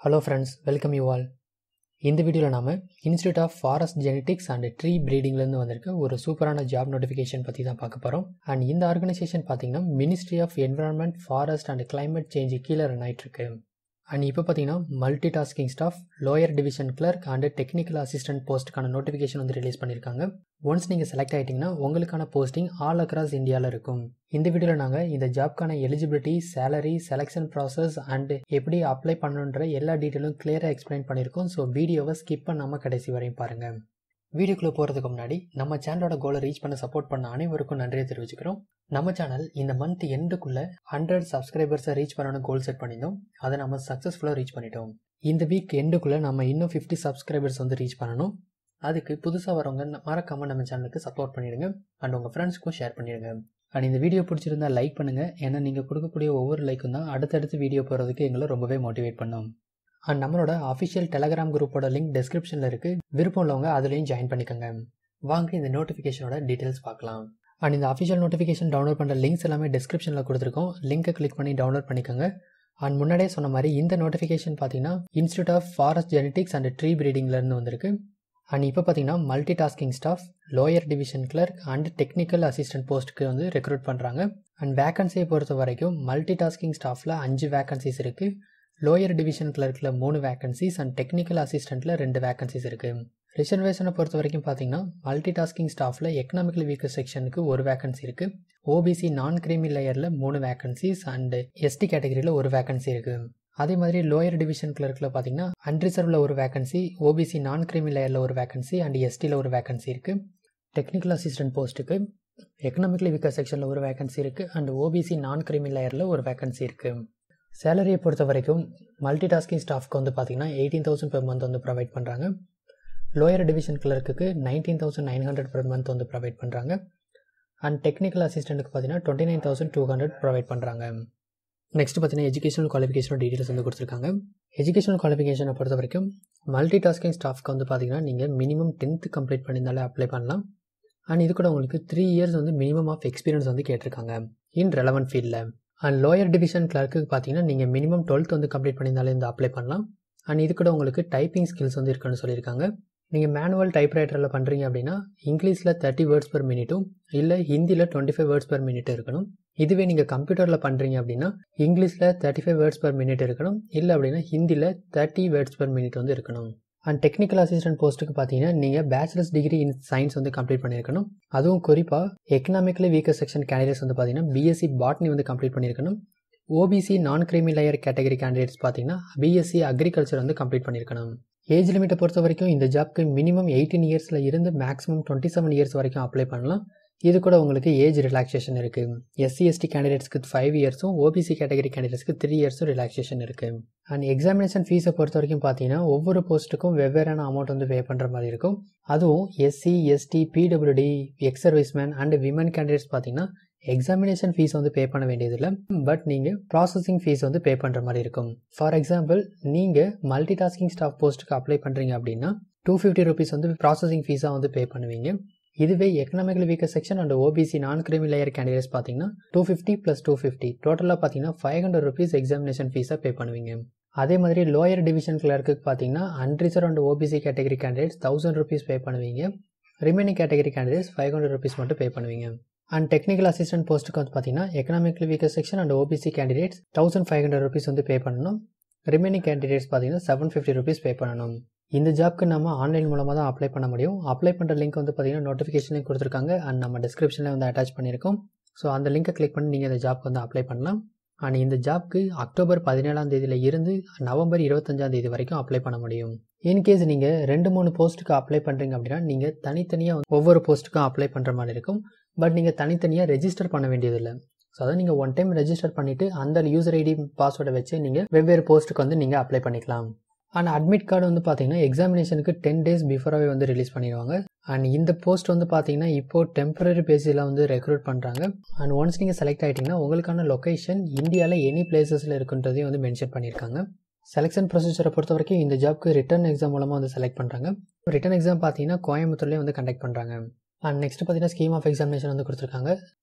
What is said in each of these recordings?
hello friends welcome you all இந்த வீடியோவில் நாம institute of forest genetics and tree ப்ரீடிங்லேருந்து வந்திருக்க ஒரு சூப்பரான ஜாப் நோட்டிஃபிகேஷன் பற்றி தான் பார்க்க போகிறோம் அண்ட் இந்த ஆர்கனைசேஷன் பார்த்தீங்கன்னா ministry of environment forest and climate change கீழே ரன் ஆயிட்டு இருக்கு அண்ட் இப்போ பார்த்தீங்கன்னா multi tasking staff lower division clerk and technical assistant போஸ்ட்டுக்கான நோட்டிஃபிகேஷன் வந்து ரிலீஸ் பண்ணியிருக்காங்க ஒன்ஸ் நீங்கள் செலக்ட் ஆகிட்டிங்கன்னா உங்களுக்கான போஸ்டிங் ஆல் அக்ராஸ் இந்தியாவில் இருக்கும் இந்த வீடியோவில் நாங்கள் இந்த ஜாப்க்கான eligibility salary selection process and எப்படி அப்ளை பண்ணணுன்ற எல்லா டீட்டெயிலும் கிளியராக எக்ஸ்பிளைன் பண்ணியிருக்கோம் ஸோ வீடியோவை ஸ்கிப் பண்ணாமல் கடைசி வரையும் பாருங்கள் வீடியோக்குள்ளே போகிறதுக்கு முன்னாடி நம்ம சேனலோட கோலை ரீச் பண்ண சப்போர்ட் பண்ண அனைவருக்கும் நன்றியை தெரிவிச்சுக்கிறோம் நம்ம சேனல் இந்த மந்த் எண்டுக்குள்ளே ஹண்ட்ரட் சப்ஸ்கிரைபர்ஸை ரீச் பண்ணணும் கோல் செட் பண்ணியிருந்தோம் அதை நம்ம சக்ஸஸ்ஃபுல்லாக ரீச் பண்ணிட்டோம் இந்த வீக் எண்டுக்குள்ளே நம்ம இன்னும் ஃபிஃப்டி சப்ஸ்கிரைபர்ஸ் வந்து ரீச் பண்ணணும் அதுக்கு புதுசாக வரவங்க மறக்காமல் நம்ம சேனலுக்கு சப்போர்ட் பண்ணிடுங்க அண்ட் உங்கள் ஃப்ரெண்ட்ஸ்க்கும் ஷேர் பண்ணிடுங்க அண்ட் இந்த வீடியோ பிடிச்சிருந்தா லைக் பண்ணுங்கள் ஏன்னா நீங்கள் கொடுக்கக்கூடிய ஒவ்வொரு லைக்கும் தான் அடுத்தடுத்து வீடியோ போகிறதுக்கு எங்களை ரொம்பவே மோட்டிவேட் பண்ணும் அண்ட் நம்மளோட அஃபிஷியல் டெலகிராம் குரூப்போட லிங்க் டிஸ்கிரிப்ஷனில் இருக்குது விருப்பம் உள்ளவங்க அதுலேயும் ஜாயின் பண்ணிக்கோங்க வாங்க இந்த நோட்டிஃபிகேஷனோட டீட்டெயில்ஸ் பார்க்கலாம் அண்ட் இந்த அஃபிஷியல் நோட்டிஃபிகேஷன் டவுன்லோட் பண்ணுற லிங்க்ஸ் எல்லாமே டிஸ்கிரிப்ஷனில் கொடுத்துருக்கோம் லிங்கை கிளிக் பண்ணி டவுன்லோட் பண்ணிக்கோங்க அண்ட் முன்னாடியே சொன்ன மாதிரி இந்த நோட்டிஃபிகேஷன் பார்த்தீங்கன்னா institute of forest genetics and tree ப்ரீடிங்லேருந்து வந்திருக்கு அண்ட் இப்போ பார்த்தீங்கன்னா multi tasking staff lower division clerk and technical assistant போஸ்ட்டுக்கு வந்து ரெக்ரூட் பண்ணுறாங்க அண்ட் வேகன்சியை பொறுத்த வரைக்கும் மல்டி டாஸ்கிங் ஸ்டாஃபில் அஞ்சு வேகன்சிஸ் இருக்குது லோயர் டிவிஷன் கிளர்க்கில் மூணு வேகன்சிஸ் அண்ட் டெக்னிக்கல் அசிஸ்டண்ட்டில் ரெண்டு வேகன்சிஸ் இருக்குது ரிசர்வேஷனை பொறுத்த வரைக்கும் பார்த்தீங்கன்னா மல்டி டாஸ்கிங் ஸ்டாஃபில் எக்கனாமிக்கல் வீக்கர் செக்ஷனுக்கு ஒரு வேகன்சி இருக்குது ஓபிசி நான் கிரீமி லேயரில் மூணு வேகன்சிஸ் அண்ட் எஸ்டி கேட்டகரியில் ஒரு வேகன்சி இருக்குது அதே மாதிரி லோயர் டிவிஷன் கிளர்க்கில் பார்த்தீங்கன்னா அன்ரிசர்வில் ஒரு வேகன்சி ஓபிசி நான் கிரீமி லேயரில் ஒரு வேகன்சி அண்ட் எஸ்டியில் ஒரு வேகன்சி இருக்குது டெக்னிக்கல் அசிஸ்டன்ட் போஸ்ட்டுக்கு எக்கனாமிக்கலி வீக்கர் செக்ஷனில் ஒரு வேகன்சி இருக்குது அண்ட் ஓபிசி நான் கிரீமி லேயரில் ஒரு வேகன்சி இருக்குது சேலரியை பொறுத்த வரைக்கும் மல்டி டாஸ்கிங் ஸ்டாஃப்க்கு வந்து பார்த்தீங்கன்னா எயிட்டீன் தௌசண்ட் பெர் மந்த் வந்து ப்ரொவைட் பண்ணுறாங்க லோயர் டிவிஷன் கிளர்க்கு nineteen thousand nine hundred per month வந்து ப்ரொவைட் பண்ணுறாங்க அண்ட் டெக்னிக்கல் அசிஸ்டண்ட்டுக்கு பார்த்தீங்கன்னா twenty nine thousand two hundred provide பண்ணுறாங்க நெக்ஸ்ட் பார்த்தீங்கன்னா எஜுகேஷனல் குவாலிஃபிகேஷன் டீட்டெயில்ஸ் வந்து கொடுத்துருக்காங்க எஜுகேஷனல் குவாலிஃபிகேஷனை பொறுத்த வரைக்கும் மல்டி டாஸ்கிங் ஸ்டாஃப்க்கு வந்து பார்த்தீங்கன்னா நீங்கள் மினிமம் டென்த்து கம்ப்ளீட் பண்ணியிருந்தாலே அப்ளை பண்ணலாம் அண்ட் இது கூட உங்களுக்கு த்ரீ இயர்ஸ் வந்து மினிமம் ஆஃப் எக்ஸ்பீரியன்ஸ் வந்து கேட்டிருக்காங்க இன் ரெலவெண்ட் ஃபீல்டில் அண்ட் லோயர் டிவிஷன் கிளர்க்கு பார்த்தீங்கன்னா நீங்கள் மினிமம் டுவெல்த் வந்து கம்ப்ளீட் பண்ணியிருந்தாலே இந்த அப்ளை பண்ணலாம் அண்ட் இது கூட உங்களுக்கு டைப்பிங் ஸ்கில்ஸ் வந்து இருக்குன்னு சொல்லியிருக்காங்க நீங்கள் மேனுவல் டைப்ரைட்டரில் பண்ணுறீங்க அப்படின்னா இங்கிலீஷில் தேர்ட்டி வேர்ட்ஸ் பெர் மினிட்டும் இல்லை ஹிந்தியில் twenty five words per minute இருக்கணும் இதுவே நீங்கள் கம்ப்யூட்டரில் பண்ணுறீங்க அப்படின்னா இங்கிலீஷில் thirty five words per minute இருக்கணும் இல்லை அப்படின்னா ஹிந்தியில் தேர்ட்டி வேர்ட்ஸ் பெர் மினிட் வந்து இருக்கணும் அண்ட் டெக்னிக்கல் அசிஸ்டன்ட் போஸ்ட்டுக்கு பார்த்தீங்கன்னா நீங்கள் பேச்சுலர்ஸ் டிகிரி இன் சயின்ஸ் வந்து கம்ப்ளீட் பண்ணியிருக்கணும் அதுவும் குறிப்பாக எக்கனாமிக்கலி வீக்கர் செக்ஷன் கேண்டிடேட்ஸ் வந்து பார்த்தீங்கன்னா பிஎஸ்சி பாட்னி வந்து கம்ப்ளீட் பண்ணியிருக்கணும் OBC non creamy layer category candidates பார்த்தீங்கன்னா பிஎஸ்சி அக்ரிகல்ச்சர் வந்து கம்ப்ளீட் பண்ணியிருக்கணும் ஏஜ் லிமிட்டை பொறுத்த வரைக்கும் இந்த ஜாப்க்கு மினிமம் எயிட்டீன் இயர்ஸில் இருந்து மேக்ஸிமம் டுவெண்ட்டி செவன் இயர்ஸ் வரைக்கும் அப்ளை பண்ணலாம் இது கூட உங்களுக்கு ஏஜ் ரிலாக்ஸேஷன் இருக்குது எஸ்சி எஸ்டி கேண்டிடேட்ஸ்க்கு ஃபைவ் இயர்ஸும் ஓபிசி கேட்டகரி கேண்டிடேட்ஸ்க்கு த்ரீ இயர்ஸும் ரிலாக்ஸேஷன் இருக்குது அண்ட் எக்ஸாமினேஷன் ஃபீஸை பொறுத்த வரைக்கும் பார்த்தீங்கன்னா ஒவ்வொரு போஸ்ட்டுக்கும் வெவ்வேறான அமௌண்ட் வந்து பே பண்ணுற மாதிரி இருக்கும் அதுவும் SC ST PWD ex serviceman and women candidates பார்த்தீங்கன்னா எக்ஸாமினேஷன் ஃபீஸ் வந்து பே பண்ண வேண்டியதில்லை பட் நீங்கள் ப்ராசஸிங் ஃபீஸ் வந்து பே பண்ணுற மாதிரி இருக்கும் ஃபார் எக்ஸாம்பிள் நீங்கள் மல்டி டாஸ்கிங் ஸ்டாஃப் போஸ்ட்டுக்கு அப்ளை பண்ணுறீங்க அப்படின்னா டூ ஃபிஃப்டி ருபீஸ் வந்து ப்ராசஸிங் ஃபீஸாக வந்து பே பண்ணுவீங்க இதுவே economical weaker section and OBC non creamy layer candidates பார்த்தீங்கன்னா two fifty plus two fifty டோட்டலாக பார்த்தீங்கன்னா ஃபைவ் ஹண்ட்ரட் ருபீஸ் எக்ஸாமினேஷன் ஃபீஸாக பே பண்ணுவீங்க அதே மாதிரி லோயர் டிவிஷன் கிளர்க்கு பார்த்தீங்கன்னா unreserve and OBC category candidates thousand rupees pay பண்ணுவீங்க remaining category candidates five hundred rupees மட்டும் பே பண்ணுவீங்க அண்ட் டெக்னிக்கல் அசிஸ்டன்ட் போஸ்ட்டுக்கு வந்து பார்த்தீங்கன்னா economical weaker section and OBC candidates thousand five hundred rupees வந்து பே பண்ணணும் ரிமைனிங் கேண்டிடேட்ஸ் பார்த்தீங்கன்னா செவன் ஃபிஃப்டி ருபீஸ் பே பண்ணணும் இந்த ஜாப்க்கு நம்ம ஆன்லைன் மூலமாக தான் அப்ளை பண்ண முடியும் அப்ளை பண்ணுற லிங்க் வந்து பார்த்தீங்கன்னா நோட்டிஃபிகேஷன்லேயும் கொடுத்துருக்காங்க அண்ட் நம்ம டிஸ்கிரிப்ஷனில் வந்து அட்டாச் பண்ணியிருக்கோம் ஸோ அந்த லிங்கை கிளிக் பண்ணி நீங்கள் இந்த ஜாப்க்கு வந்து அப்ளை பண்ணலாம் அண்ட் இந்த ஜாப்க்கு அக்டோபர் பதினேழாம் தேதியில் இருந்து நவம்பர் இருபத்தஞ்சாம் தேதி வரைக்கும் அப்ளை பண்ண முடியும் இன்கேஸ் நீங்கள் ரெண்டு மூணு போஸ்ட்டுக்கு அப்ளை பண்ணுறீங்க அப்படின்னா நீங்கள் தனித்தனியாக ஒவ்வொரு போஸ்ட்டுக்கும் அப்ளை பண்ணுற மாதிரி இருக்கும் பட் நீங்கள் தனித்தனியாக ரெஜிஸ்டர் பண்ண வேண்டியதில்லை ஸோ அதை நீங்கள் ஒன் டைம் ரெஜிஸ்டர் பண்ணிவிட்டு அந்த யூசர் ஐடி பாஸ்வேர்டை வச்சு நீங்கள் வெவ்வேறு போஸ்ட்டுக்கு வந்து நீங்கள் அப்ளை பண்ணிக்கலாம் அண்ட் அட்மிட் கார்டு வந்து பார்த்தீங்கன்னா எக்ஸாமினேஷனுக்கு டென் டேஸ் பிஃபோராகவே வந்து ரிலீஸ் பண்ணிடுவாங்க அண்ட் இந்த போஸ்ட் வந்து பார்த்தீங்கன்னா இப்போது டெம்பரரி பேஸில் வந்து ரெக்ரூட் பண்ணுறாங்க அண்ட் ஒன்ஸ் நீங்கள் செலக்ட் ஆகிட்டிங்கன்னா உங்களுக்கான லொக்கேஷன் இந்தியாவில் எனி பிளேசஸில் இருக்குன்றதையும் வந்து மென்ஷன் பண்ணியிருக்காங்க செலெக்ஷன் ப்ரொசீஜரை பொறுத்த வரைக்கும் இந்த ஜாப்க்கு ரிட்டன் எக்ஸாம் மூலமாக வந்து செலக்ட் பண்ணுறாங்க ரிட்டன் எக்ஸாம் பார்த்தீங்கன்னா கோயம்புத்தூர்லேயே வந்து கண்டக்ட் பண்ணுறாங்க அண்ட் நெக்ஸ்ட் பார்த்தீங்கன்னா ஸ்கீம் ஆஃப் எக்ஸாமினேஷன் வந்து கொடுத்துருக்காங்க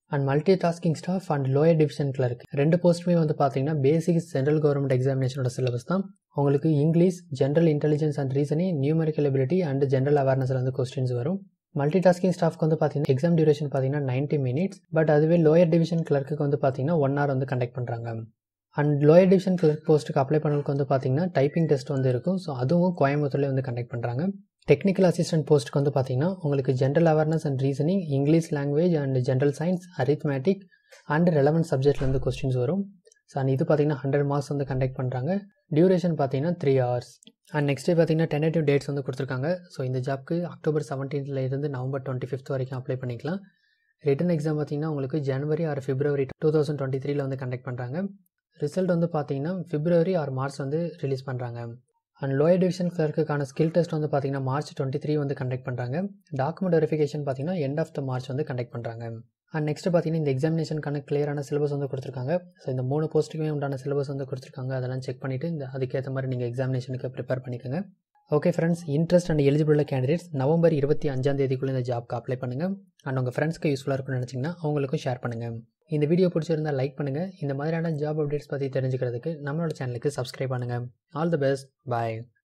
and multi tasking staff and lower division clerk ரெண்டு போஸ்ட்டுமே வந்து பார்த்தீங்கன்னா பேசிக் சென்ட்ரல் கவர்மெண்ட் எக்ஸாமினேஷனோட சிலபஸ் தான் உங்களுக்கு English general intelligence and reasoning numerical ability and general அவேர்னஸ்ல வந்து கொஸ்டின்ஸ் வரும் மல்டி டாஸ்கிங் ஸ்டாஃப்க்கு வந்து பார்த்தீங்கன்னா எக்ஸாம் டியூரேஷன் பார்த்தீங்கன்னா நைன்ட்டி மினிட்ஸ் பட் அதுவே லோயர் டிவிஷன் கிளர்க்கு வந்து பார்த்தீங்கன்னா ஒன் ஹவர் வந்து கண்டக்ட் பண்ணுறாங்க அண்ட் லோயர் டிவிஷன் கிளர்க் போஸ்ட்டுக்கு அப்ளை பண்ணதுக்கு வந்து பார்த்தீங்கன்னா டைப்பிங் டெஸ்ட் வந்து இருக்கும் ஸோ அதுவும் கோயம்புத்தூர்லேயே வந்து கண்டக்ட் பண்ணுறாங்க டெக்னிக்கல் அசிஸ்டன்ட் போஸ்ட்டுக்கு வந்து பார்த்தீங்கன்னா உங்களுக்கு general awareness and reasoning English language and general science arithmetic and relevant சப்ஜெக்ட்லேருந்து கொஸ்டின்ஸ் வரும் ஸோ அண்ட் இது பார்த்தீங்கன்னா ஹண்ட்ரட் மார்க்ஸ் வந்து கண்டக்ட் பண்ணுறாங்க டியூரேஷன் பார்த்தீங்கன்னா three hours and next day பார்த்தீங்கன்னா டென்டேட்டிவ் டேட்ஸ் வந்து கொடுத்துருக்காங்க ஸோ இந்த ஜாப்க்கு அக்டோபர் செவன்டீன்ல இருந்து நவம்பர் டுவெண்ட்டி ஃபிஃப்த் வரைக்கும் அப்ளை பண்ணிக்கலாம் ரிட்டன் எக்ஸாம் பார்த்தீங்கன்னா உங்களுக்கு January or February two thousand twenty த்ரீல வந்து கண்டக்ட் பண்ணுறாங்க ரிசல்ட் வந்து பார்த்தீங்கன்னா பிப்ரவரி ஆர் மார்ச் வந்து ரிலீஸ் பண்ணுறாங்க அண்ட் லோயர் டிவிஷன் கிளர்க்குக்கான ஸ்கில் டெஸ்ட் வந்து பார்த்தீங்கன்னா மார்ச் டுவெண்ட்டி த்ரீ வந்து கண்டக்ட் பண்ணுறாங்க டாக்குமெண்ட் வெரிஃபிகேஷன் பார்த்தீங்கன்னா எண்ட் ஆஃப் த மார்ச் வந்து கண்டக்ட் பண்ணுறாங்க அண்ட் நெக்ஸ்ட் பார்த்தீங்கன்னா இந்த எக்ஸாமினேஷனுக்கான கிளியரான சிலபஸ் வந்து கொடுத்துருக்காங்க ஸோ இந்த மூணு போஸ்ட்டுக்குமே உண்டான சிலபஸ் வந்து கொடுத்துருக்காங்க அதெல்லாம் செக் பண்ணிவிட்டு இந்த அதுக்கேற்ற மாதிரி நீங்கள் எக்ஸாமினேஷனுக்கு ப்ரிப்பேர் பண்ணிக்கோங்க okay friends interest and eligible candidates November இருபத்தி அஞ்சாம் தேதிக்குள்ளே இந்த ஜாப்க்கு அப்ளை பண்ணுங்கள் அண்ட் உங்கள் ஃப்ரெண்ட்ஸ்க்கு யூஸ்ஃபுல்லாக இருக்கும்னு நினச்சிங்கன்னா அவங்களுக்கும் ஷேர் பண்ணுங்கள் இந்த வீடியோ பிடிச்சிருந்தால் லைக் பண்ணுங்கள் இந்த மாதிரியான ஜாப் அப்டேட்ஸ் பற்றி தெரிஞ்சுக்கிறதுக்கு நம்மளோட சேனலுக்கு சப்ஸ்கிரைப் பண்ணுங்கள் ஆல் தி பெஸ்ட் பாய்